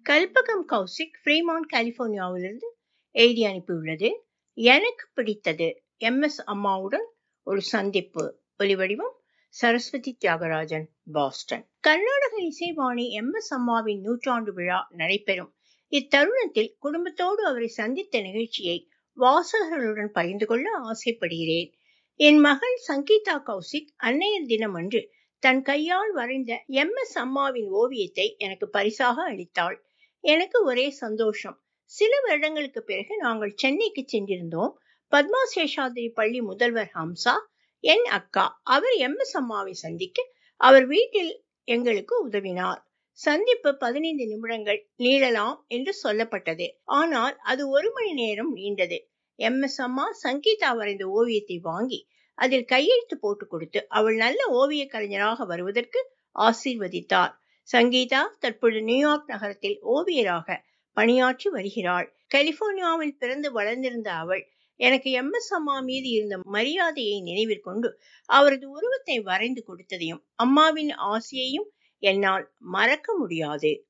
கல்பகம் Kaushik Fremont கலிபோர்னியாவிலிருந்து எழுதி அனுப்பியுள்ளது எனக்கு பிடித்தது எம் எஸ் அம்மாவுடன் ஒரு சந்திப்பு ஒலிவடிவம் சரஸ்வதி தியாகராஜன் பாஸ்டன் கர்நாடக இசைவாணி எம் எஸ் அம்மாவின் நூற்றாண்டு விழா நடைபெறும் இத்தருணத்தில் குடும்பத்தோடு அவரை சந்தித்த நிகழ்ச்சியை வாசகர்களுடன் பகிர்ந்து கொள்ள ஆசைப்படுகிறேன் என் மகள் சங்கீதா கௌசிக் அன்னையர் தினம் அன்று தன் கையால் வரைந்த எம் எஸ் அம்மாவின் ஓவியத்தை எனக்கு பரிசாக அளித்தாள் எனக்கு ஒரே சந்தோஷம் சில வருடங்களுக்கு பிறகு நாங்கள் சென்னைக்கு சென்றிருந்தோம் பத்மா சேஷாதிரி பள்ளி முதல்வர் ஹம்சா என் அக்கா அவர் எம் எஸ் அம்மாவை சந்திக்க அவர் வீட்டில் எங்களுக்கு உதவினார் சந்திப்பு பதினைந்து நிமிடங்கள் நீளலாம் என்று சொல்லப்பட்டது ஆனால் அது ஒரு மணி நேரம் நீண்டது எம் எஸ் அம்மா சங்கீதா வரைந்த ஓவியத்தை வாங்கி அதில் கையெழுத்து போட்டு கொடுத்து அவள் நல்ல ஓவிய கலைஞராக வருவதற்கு ஆசீர்வதித்தார் சங்கீதா தற்பொழுது நியூயார்க் நகரத்தில் ஓவியராக பணியாற்றி வருகிறாள் கலிபோர்னியாவில் பிறந்து வளர்ந்திருந்த அவள் எனக்கு எம் எஸ் அம்மா மீது இருந்த மரியாதையை நினைவிற்கொண்டு அவரது உருவத்தை வரைந்து கொடுத்ததையும் அம்மாவின் ஆசையையும் என்னால் மறக்க முடியாது